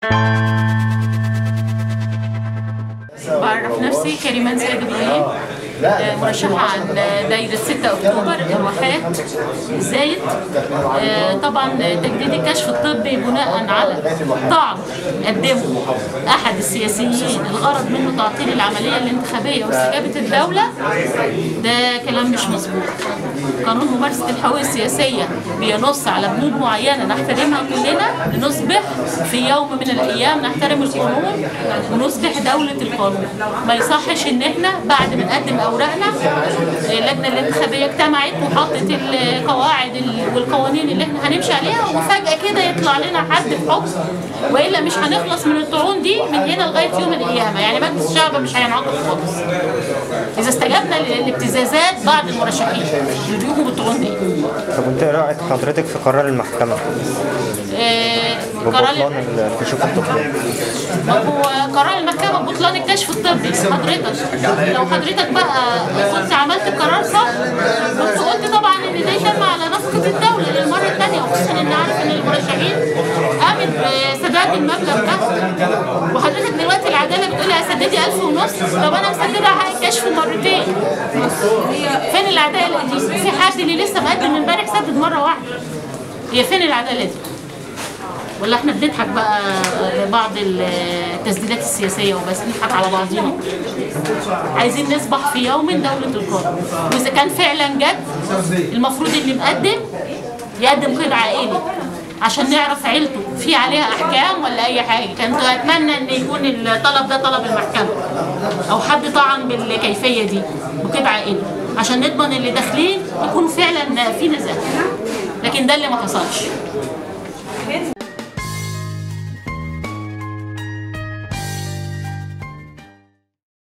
بعرف نفسي كريمان سيد ابراهيم آه، مرشحة عن دايرة 6 أكتوبر الواحات زايد آه، طبعا تجديد الكشف الطبي بناء على طعن قدمه أحد السياسيين الغرض منه تعطيل العملية الانتخابية واستجابة الدولة ده كلام مش مظبوط قانون ممارسة الحقوق السياسية بينص على بنود معينة نحترمها كلنا لنصبح في يوم من الأيام نحترم القانون ونصبح دولة القانون ما يصحش إن إحنا بعد ما نقدم أوراقنا اللجنة الانتخابية اجتمعت وحطت القواعد ال- والقوانين اللي إحنا هنمشي عليها وفجأة كده يطلع لنا حد بحكم وإلا مش هنخلص من الطعون دي من هنا لغاية يوم القيامة يعني مجلس الشعب مش هينعقد خالص إذا استجبنا للابتزازات بعض المرشحين اللي بيقوموا بالطعون دي طب وانت ايه رايك حضرتك في قرار المحكمه آه، قرار ببطلان الكشوف الطبي ما هو قرار المحكمة ببطلان الكشف الطبي حضرتك لو حضرتك بقى كنت عملت القرار صح كنت قلت طبعا ان ده يتم على نفقة الدولة للمرة الثانية وخصوصا ان عارف ان المرشحين قامت بسداد المبلغ ده وحضرتك دلوقتي العدالة بتقول لي هسددي 1000 ونص طب انا مسددة حق الكشف مرتين فين العدالة دي؟ في حد اللي لسه مقدم امبارح سدد مرة واحدة هي فين العدالة دي؟ ولا احنا بنضحك بقى بعض التسديدات السياسيه وبس نضحك على بعضينا عايزين نصبح في يوم دوله القانون واذا كان فعلا جد المفروض اللي مقدم يقدم قيد عائلي عشان نعرف عيلته في عليها احكام ولا اي حاجه كنت اتمنى ان يكون الطلب ده طلب المحكمه او حد طعن بالكيفيه دي بقيد عائلي عشان نضمن اللي داخلين يكونوا فعلا في نزاهه لكن ده اللي ما حصلش